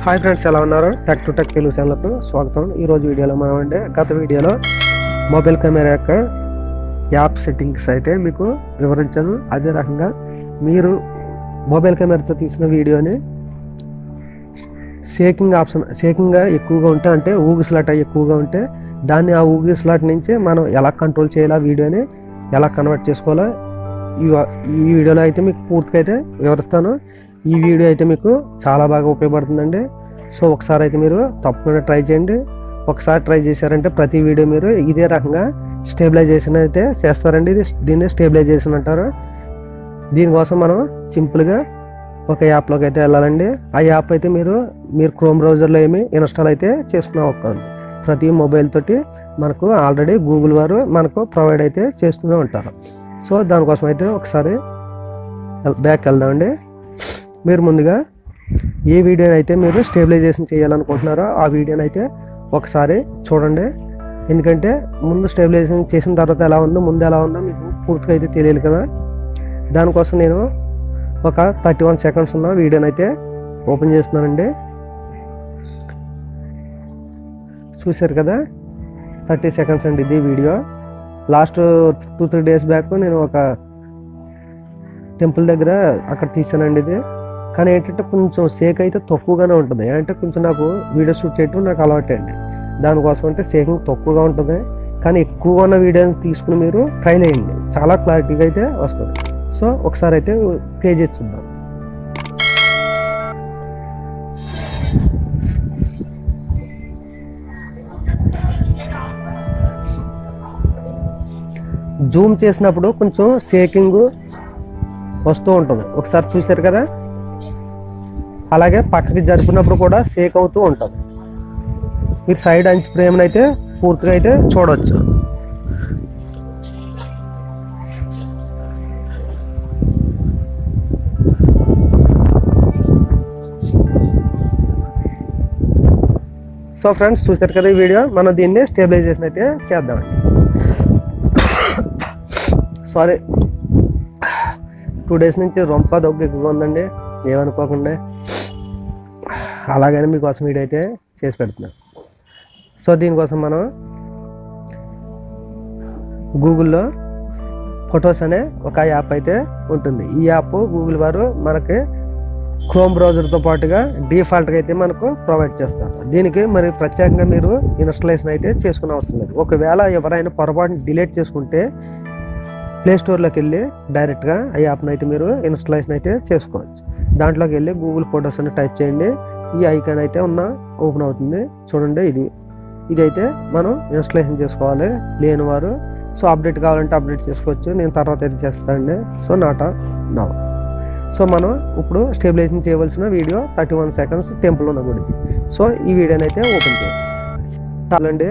hi friends ఎలా ఉన్నారు tech to tech Telugu ఛానల్కు స్వాగతం ఈరోజు వీడియోలో మనం అంటే గత వీడియోలో మొబైల్ కెమెరా యొక్క యాప్ సెట్టింగ్స్ అయితే మీకు వివరించాను అదే రకంగా మీరు మొబైల్ కెమెరాతో తీసిన వీడియోని షేకింగ్ ఆప్షన్ షేకింగ్గా ఎక్కువగా ఉంటే అంటే ఊగిసలాట ఎక్కువగా ఉంటే దాన్ని ఆ ఊగిసలాట నుంచి మనం ఎలా కంట్రోల్ చేయాలి ఆ వీడియోని ఎలా కన్వర్ట్ చేసుకోవాలో ఈ వా- ఈ వీడియోలో అయితే మీకు పూర్తిగా అయితే వివరిస్తాను ఈ వీడియో అయితే మీకు చాలా బాగా ఉపయోగపడుతుందండి సో ఒకసారి అయితే మీరు తప్పకుండా ట్రై చేయండి ఒకసారి ట్రై చేశారంటే ప్రతి వీడియో మీరు ఇదే రకంగా స్టేబిలైజేషన్ అయితే చేస్తారండి ఇది దీన్ని స్టేబిలైజేషన్ అంటారు దీనికోసం మనం సింపుల్గా ఒక యాప్లోకి అయితే వెళ్ళాలండి ఆ యాప్ అయితే మీరు మీరు క్రోమ్ బ్రౌజర్లో ఏమి ఇన్స్టాల్ అయితే చేసుకున్న ఒక్కరు ప్రతి మొబైల్ తోటి మనకు ఆల్రెడీ గూగుల్ వారు మనకు ప్రొవైడ్ అయితే చేస్తూనే ఉంటారు సో దానికోసం అయితే ఒకసారి బ్యాక్ వెళ్దామండి మీరు ముందుగా ఏ వీడియోని అయితే మీరు స్టేబిలైజేషన్ చేయాలనుకుంటున్నారో ఆ వీడియోని అయితే ఒకసారి చూడండి ఎందుకంటే ముందు స్టేబిలైజేషన్ చేసిన తర్వాత ఎలా ఉందో ముందు ఎలా ఉందో మీకు పూర్తిగా అయితే తెలియదు కదా దానికోసం నేను ఒక థర్టీ వన్ సెకండ్స్ ఉన్న వీడియోని అయితే ఓపెన్ చేస్తున్నానండి చూశారు కదా థర్టీ సెకండ్స్ అండి ఇది video last two three days back నేను ఒక టెంపుల్ దగ్గర అక్కడ తీసానండి ఇది కానీ ఏంటంటే కొంచెం సేక్ అయితే తక్కువగానే ఉంటుంది అంటే కొంచెం నాకు వీడియో షూట్ చేయటం నాకు అలవాటే అండి దానికోసం అంటే సేకింగ్ తక్కువగా ఉంటుంది కానీ ఎక్కువ ఉన్న వీడియోని తీసుకుని మీరు ట్రై చేయండి చాలా క్లారిటీగా అయితే వస్తుంది సో ఒకసారి అయితే ప్లే చేసి చూద్దాం జూమ్ చేసినప్పుడు కొంచెం సేకింగ్ వస్తూ ఉంటుంది ఒకసారి చూశారు కదా అలాగే పక్కకి జరుపుకున్నప్పుడు కూడా సేక్ అవుతూ ఉంటుంది మీరు సైడ్ అంచు ఫ్రేమ్ని అయితే పూర్తిగా అయితే చూడవచ్చు సో ఫ్రెండ్స్ చూశారు కదా ఈ వీడియో మనం దీన్ని స్టేబిలైజేషన్ అయితే చేద్దామండి సారీ టూ డేస్ నుంచి రొంప దగ్గు ఎక్కువగా ఉందండి ఏమనుకోకుండా అలాగని మీకోసం వీడియో అయితే చేసి పెడుతున్నాను సో దీనికోసం మనం గూగుల్లో ఫొటోస్ అనే ఒక యాప్ అయితే ఉంటుంది ఈ యాప్ గూగుల్ వారు మనకి క్రోమ్ బ్రౌజర్తో పాటుగా డిఫాల్ట్గా అయితే మనకు ప్రొవైడ్ చేస్తారు దీనికి మరి ప్రత్యేకంగా మీరు ఇన్స్టలేషన్ అయితే చేసుకునే అవసరం లేదు ఒకవేళ ఎవరైనా పొరపాటున డిలీట్ చేసుకుంటే ప్లే స్టోర్లోకి వెళ్ళి డైరెక్ట్గా ఆ యాప్ని అయితే మీరు ఇన్స్టలేషన్ అయితే చేసుకోవచ్చు దాంట్లోకి వెళ్ళి గూగుల్ ఫొటోస్ అని టైప్ చేయండి ఈ ఐకాన్ అయితే ఉన్న ఓపెన్ అవుతుంది చూడండి ఇది ఇదైతే మనం ఇన్స్టలేషన్ చేసుకోవాలి లేని వారు సో అప్డేట్ కావాలంటే అప్డేట్ చేసుకోవచ్చు నేను తర్వాత అయితే చేస్తానండి సో నాట నా సో మనం ఇప్పుడు స్టెబిలైజేషన్ చేయవలసిన video thirty one seconds temple ఉన్న గుడిది సో ఈ వీడియోని అయితే ఓపెన్ చేయండి చాలండి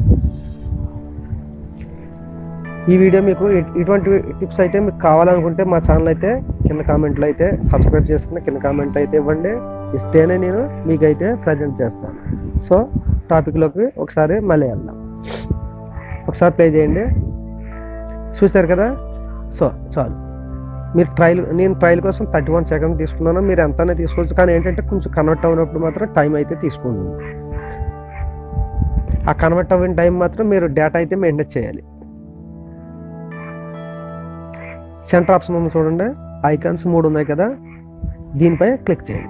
ఈ వీడియో మీకు ఇ- ఇటువంటి టిప్స్ అయితే మీకు కావాలనుకుంటే మా ఛానల్ అయితే కింద కామెంట్లో అయితే సబ్స్క్రైబ్ చేసుకుని కింద కామెంట్ అయితే ఇవ్వండి ఇస్తేనే నేను మీకైతే ప్రజెంట్ చేస్తాను సో టాపిక్లోకి ఒకసారి మళ్ళీ వెళ్దాం ఒకసారి ప్లే చేయండి చూశారు కదా సో చాలు మీరు ట్రయల్ నేను ట్రయల్ కోసం థర్టీ వన్ సెకండ్ తీసుకున్నాను మీరు ఎంతనే తీసుకోవచ్చు కానీ ఏంటంటే కొంచెం కన్వర్ట్ అయినప్పుడు మాత్రం టైం అయితే తీసుకుంటుంది ఆ కన్వర్ట్ అవ్విన టైం మాత్రం మీరు డేటా అయితే మెయింటైన్ చేయాలి సెంటర్ ఆప్షన్ ఉంది చూడండి ఐకాన్స్ మూడు ఉన్నాయి కదా దీనిపై క్లిక్ చేయండి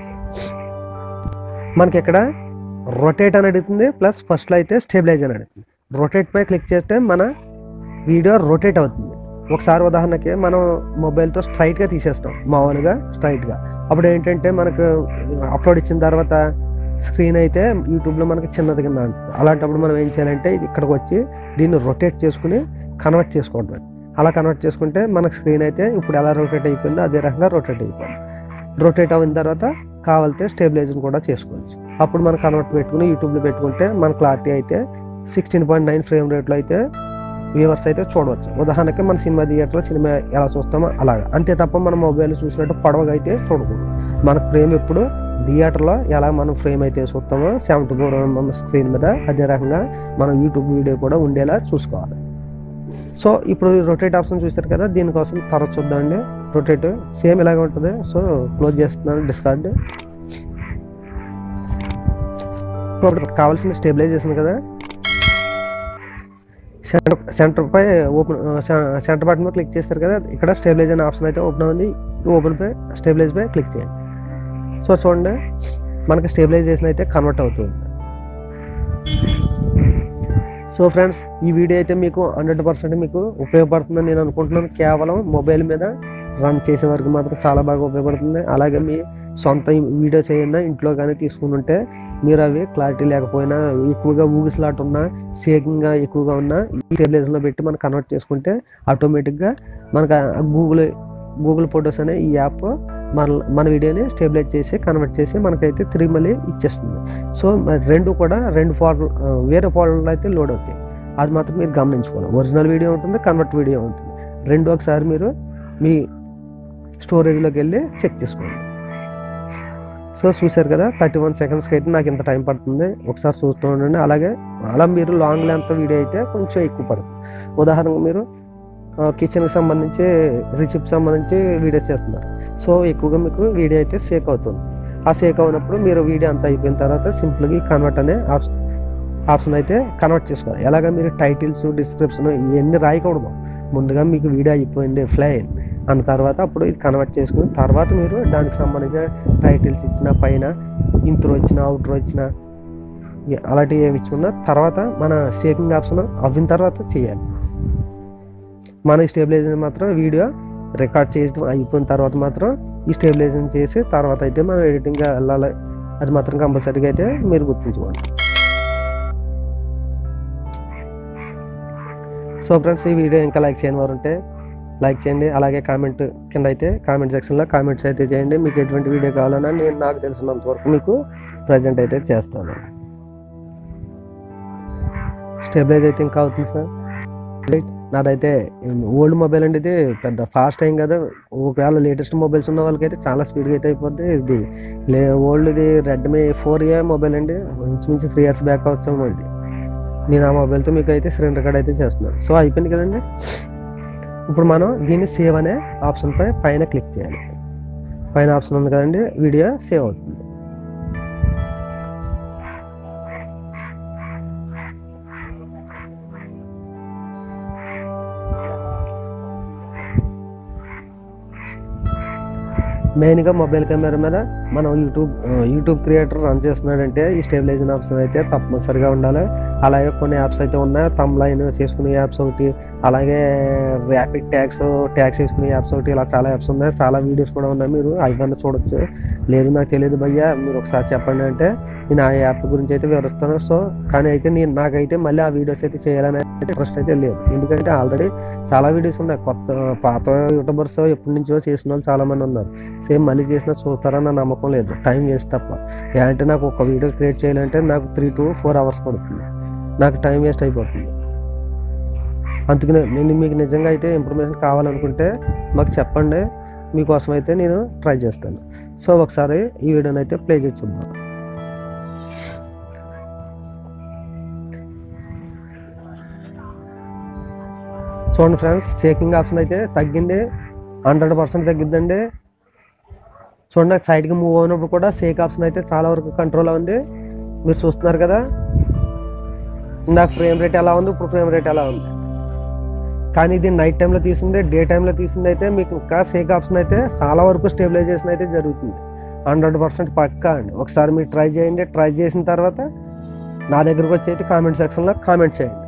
మనకి ఇక్కడ రొటేట్ అని అడుగుతుంది ప్లస్ ఫస్ట్లో అయితే స్టెబిలైజ్ అని అడుగుతుంది రొటేట్ పై క్లిక్ చేస్తే మన వీడియో రొటేట్ అవుతుంది ఒకసారి ఉదాహరణకి మనం మొబైల్తో స్ట్రైట్గా తీసేస్తాం మామూలుగా స్ట్రైట్గా అప్పుడు ఏంటంటే మనకు అప్లోడ్ ఇచ్చిన తర్వాత స్క్రీన్ అయితే యూట్యూబ్లో మనకి చిన్నది కింద ఉంటుంది అలాంటప్పుడు మనం ఏం చేయాలంటే ఇది ఇక్కడికి వచ్చి దీన్ని రొటేట్ చేసుకుని కన్వర్ట్ చేసుకోవడం అలా కన్వర్ట్ చేసుకుంటే మనకు స్క్రీన్ అయితే ఇప్పుడు ఎలా రొటేట్ అయిపోయిందో అదే రకంగా రొటేట్ అయిపోయింది రొటేట్ అయిన తర్వాత కావాలితే స్టేబిలైజర్ కూడా చేసుకోవచ్చు అప్పుడు మనం కన్వర్ట్ పెట్టుకుని యూట్యూబ్లో పెట్టుకుంటే మన క్లారిటీ అయితే సిక్స్టీన్ పాయింట్ నైన్ ఫ్రేమ్ రేట్లో అయితే వ్యూవర్స్ అయితే చూడవచ్చు ఉదాహరణకి మన సినిమా థియేటర్లో సినిమా ఎలా చూస్తామో అలాగా అంతే తప్ప మనం మొబైల్ చూసినట్టు పొడవగా అయితే చూడకూడదు మనకు ఫ్రేమ్ ఎప్పుడు థియేటర్లో ఎలా మనం ఫ్రేమ్ అయితే చూస్తామో సెవెంటీ ఫోర్ స్క్రీన్ మీద అదే రకంగా మనం యూట్యూబ్ వీడియో కూడా ఉండేలా చూసుకోవాలి సో ఇప్పుడు రొటేట్ ఆప్షన్ చూసారు కదా దీనికోసం తర్వాత చూద్దామండి రొటేట్ సేమ్ ఇలాగే ఉంటుంది సో క్లోజ్ చేస్తున్నాను డిస్కార్డ్ ఇప్పుడు కావాల్సిన స్టెబిలైజేషన్ కదా సెంటర్ సెంటర్ పై ఓపెన్ సెంటర్ బటన్ మీద క్లిక్ చేస్తారు కదా ఇక్కడ స్టెబిలైజ్ అనే ఆప్షన్ అయితే ఓపెన్ అవుతుంది ఓపెన్ పై స్టెబిలైజ్ పై క్లిక్ చేయండి సో చూడండి మనకి స్టెబిలైజేషన్ అయితే కన్వర్ట్ అవుతుంది సో ఫ్రెండ్స్ ఈ వీడియో అయితే మీకు హండ్రెడ్ పర్సెంట్ మీకు ఉపయోగపడుతుందని నేను అనుకుంటున్నాను కేవలం మొబైల్ మీద రన్ చేసే వరకు మాత్రం చాలా బాగా ఉపయోగపడుతుంది అలాగే మీ సొంత వీడియో చేయండి ఇంట్లో కానీ తీసుకుని ఉంటే మీరు అవి క్లారిటీ లేకపోయినా ఎక్కువగా ఊగిసలాట ఉన్నా షేకింగ్గా ఎక్కువగా ఉన్నా ఈ స్టెబిలైజర్లో పెట్టి మనం కన్వర్ట్ చేసుకుంటే ఆటోమేటిక్గా మనకు గూగుల్ గూగుల్ ఫొటోస్ అనే ఈ యాప్ మన మన వీడియోని స్టెబిలైజ్ చేసి కన్వర్ట్ చేసి మనకైతే తిరిగి మళ్ళీ ఇచ్చేస్తుంది సో మరి రెండు కూడా రెండు ఫోల్డర్ వేరే ఫోల్డర్లో అయితే లోడ్ అవుతాయి అది మాత్రం మీరు గమనించుకోవాలి ఒరిజినల్ వీడియో ఉంటుంది కన్వర్ట్ వీడియో ఉంటుంది రెండు ఒకసారి మీరు మీ స్టోరేజ్లోకి వెళ్ళి చెక్ చేసుకోండి సో చూశారు కదా థర్టీ వన్ సెకండ్స్కి అయితే నాకు ఇంత టైం పడుతుంది ఒకసారి చూస్తూ ఉండండి అలాగే అలా మీరు లాంగ్ లెంత్ వీడియో అయితే కొంచెం ఎక్కువ పడుతుంది ఉదాహరణకు మీరు కిచెన్కి సంబంధించి రిసిప్ట్ సంబంధించి వీడియోస్ చేస్తున్నారు సో ఎక్కువగా మీకు వీడియో అయితే సేక్ అవుతుంది ఆ సేక్ అవునప్పుడు మీరు వీడియో అంతా అయిపోయిన తర్వాత సింపుల్గా ఈ కన్వర్ట్ అనే ఆప్షన్ ఆప్షన్ అయితే కన్వర్ట్ చేసుకోవాలి ఎలాగ మీరు టైటిల్స్ డిస్క్రిప్షన్ ఇవన్నీ రాయకూడదు ముందుగా మీకు వీడియో అయిపోయింది ఫ్లై అన్న తర్వాత అప్పుడు ఇది కన్వర్ట్ చేసుకుని తర్వాత మీరు దానికి సంబంధించిన టైటిల్స్ ఇచ్చిన పైన ఇంట్రో ఇచ్చిన అవుట్రో ఇచ్చిన ఇ- అలాంటివి ఏమి ఇచ్చుకున్న తర్వాత మన షేకింగ్ ఆప్షన్ అవ్విన తర్వాత చేయాలి మన స్టేబిలైజర్ మాత్రం వీడియో రికార్డ్ చేయడం అయిపోయిన తర్వాత మాత్రం ఈ స్టేబిలైజేషన్ చేసి తర్వాత అయితే మనం ఎడిటింగ్గా వెళ్ళాలి అది మాత్రం కంపల్సరీగా అయితే మీరు గుర్తుంచుకోండి సో ఫ్రెండ్స్ ఈ వీడియో ఇంకా లైక్ చేయని వారు ఉంటే లైక్ చేయండి అలాగే కామెంట్ కింద అయితే కామెంట్ సెక్షన్లో కామెంట్స్ అయితే చేయండి మీకు ఎటువంటి వీడియో కావాలన్నా నేను నాకు తెలిసినంత వరకు మీకు ప్రజెంట్ అయితే చేస్తాను స్టెబిలైజ్ అయితే ఇంకా అవుతుంది సార్ నాదైతే ఓల్డ్ మొబైల్ అండి ఇది పెద్ద ఫాస్ట్ అయింది కదా ఒకవేళ లేటెస్ట్ మొబైల్స్ ఉన్న వాళ్ళకైతే చాలా స్పీడ్గా అయితే అయిపోద్ది ఇది లే ఓల్డ్ది రెడ్మీ ఫోర్ ఏ మొబైల్ అండి ఇంచుమించు త్రీ ఇయర్స్ బ్యాక్ వచ్చాము ఇది నేను ఆ మొబైల్తో మీకు అయితే స్క్రీన్ రికార్డ్ అయితే చేస్తున్నాను సో అయిపోయింది కదండి ఇప్పుడు మనం దీన్ని సేవ్ అనే ఆప్షన్ పై పైన క్లిక్ చేయాలి పైన ఆప్షన్ ఉంది కదండి వీడియో సేవ్ అవుతుంది మెయిన్గా మొబైల్ కెమెరా మీద మనం యూట్యూబ్ ఆ, యూట్యూబ్ క్రియేటర్ రన్ చేస్తున్నాడంటే ఈ స్టెబిలైజేషన్ ఆప్షన్ అయితే తప్పనిసరిగా ఉండాలి అలాగే కొన్ని యాప్స్ అయితే ఉన్నాయి తమ్ లైన్ చేసుకునే యాప్స్ ఒకటి అలాగే ర్యాపిడ్ ట్యాక్స్ ట్యాక్స్ వేసుకునే యాప్స్ ఒకటి ఇలా చాలా యాప్స్ ఉన్నాయి చాలా వీడియోస్ కూడా ఉన్నాయి మీరు అవన్నీ చూడొచ్చు లేదు నాకు తెలియదు భయ్యా మీరు ఒకసారి చెప్పండి అంటే నేను ఆ యాప్ గురించి అయితే వివరిస్తాను సో కానీ అయితే నేను నాకైతే మళ్ళీ ఆ వీడియోస్ అయితే చేయాలని ఇంట్రెస్ట్ అయితే లేదు ఎందుకంటే ఆల్రెడీ చాలా వీడియోస్ ఉన్నాయి కొత్త పాత యూట్యూబర్స్ ఎప్పటి నుంచో చేసిన వాళ్ళు చాలా మంది ఉన్నారు సేమ్ మళ్ళీ చేసినా చూస్తారని నా నమ్మకం లేదు టైం వేస్ట్ తప్ప ఏ అంటే నాకు ఒక వీడియో క్రియేట్ చేయాలంటే నాకు త్రీ టు ఫోర్ అవర్స్ పడుతుంది నాకు టైం వేస్ట్ అయిపోతుంది అందుకనే నేను మీకు నిజంగా అయితే ఇన్ఫర్మేషన్ కావాలనుకుంటే మాకు చెప్పండి మీకోసం అయితే నేను ట్రై చేస్తాను సో ఒకసారి ఈ వీడియోని అయితే ప్లే చేసి చూద్దాం చూడండి ఫ్రెండ్స్ షేకింగ్ ఆప్షన్ అయితే తగ్గింది హండ్రెడ్ పర్సెంట్ తగ్గిద్దండి చూడండి సైడ్కి మూవ్ అయినప్పుడు కూడా షేక్ ఆప్షన్ అయితే చాలా వరకు కంట్రోల్ ఉంది మీరు చూస్తున్నారు కదా ఇందాక ఫ్రేమ్ రేట్ ఎలా ఉంది ఇప్పుడు ఫ్రేమ్ రేట్ ఎలా ఉంది కానీ ఇది నైట్ టైంలో తీసింది డే టైంలో తీసింది అయితే మీకు ఇంకా షేక్ ఆప్షన్ అయితే చాలా వరకు స్టెబిలైజేషన్ అయితే జరుగుతుంది హండ్రెడ్ పర్సెంట్ పక్కా అండి ఒకసారి మీరు ట్రై చేయండి ట్రై చేసిన తర్వాత నా దగ్గరకు వచ్చి అయితే కామెంట్ సెక్షన్లో కామెంట్ చేయండి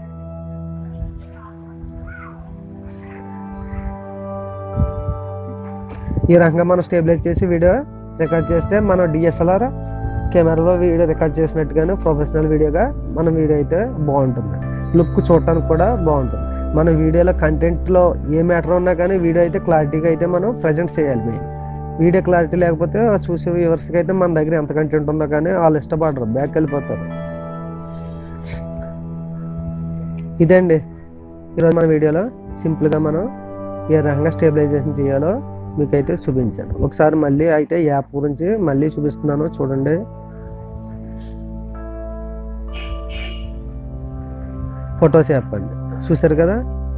ఈ రకంగా మనం స్టేబిలైజ్ చేసి వీడియో రికార్డ్ చేస్తే మనం డిఎస్ఎల్ఆర్ కెమెరాలో వీడియో రికార్డ్ చేసినట్టుగానే ప్రొఫెషనల్ వీడియోగా మన వీడియో అయితే బాగుంటుంది లుక్ చూడటానికి కూడా బాగుంటుంది మన వీడియోలో కంటెంట్లో ఏ మ్యాటర్ ఉన్నా కానీ వీడియో అయితే క్లారిటీగా అయితే మనం ప్రజెంట్ చేయాలి మెయిన్ వీడియో క్లారిటీ లేకపోతే చూసే వ్యూవర్స్కి అయితే మన దగ్గర ఎంత కంటెంట్ ఉందో కానీ వాళ్ళు ఇష్టపడరు బ్యాక్ వెళ్ళిపోతారు ఇదండి ఈరోజు మన వీడియోలో సింపుల్గా మనం ఏ రకంగా స్టేబిలైజేషన్ చేయాలో మీకైతే చూపించాను ఒకసారి మళ్ళీ అయితే యాప్ గురించి మళ్ళీ చూపిస్తున్నాను చూడండి ఫొటోస్ యాప్ అండి చూసారు కదా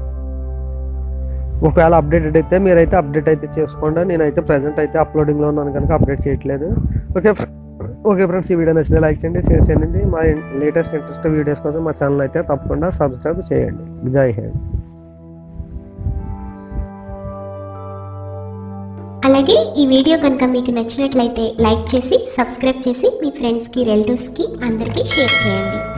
ఒకవేళ అప్డేటెడ్ అయితే మీరైతే అప్డేట్ అయితే చేసుకోండి నేనైతే ప్రజెంట్ అయితే అప్లోడింగ్లో ఉన్నాను కనుక అప్డేట్ చేయట్లేదు ఓకే ఓకే ఫ్రెండ్స్ ఈ వీడియో నచ్చితే లైక్ చేయండి షేర్ చేయండి మా లేటెస్ట్ ఇంట్రెస్ట్ వీడియోస్ కోసం మా ఛానల్ అయితే తప్పకుండా సబ్స్క్రైబ్ చేయండి జై హింద్ అలాగే ఈ వీడియో కనుక మీకు నచ్చినట్లయితే లైక్ చేసి సబ్స్క్రైబ్ చేసి మీ ఫ్రెండ్స్కి రిలేటివ్స్కి అందరికీ షేర్ చేయండి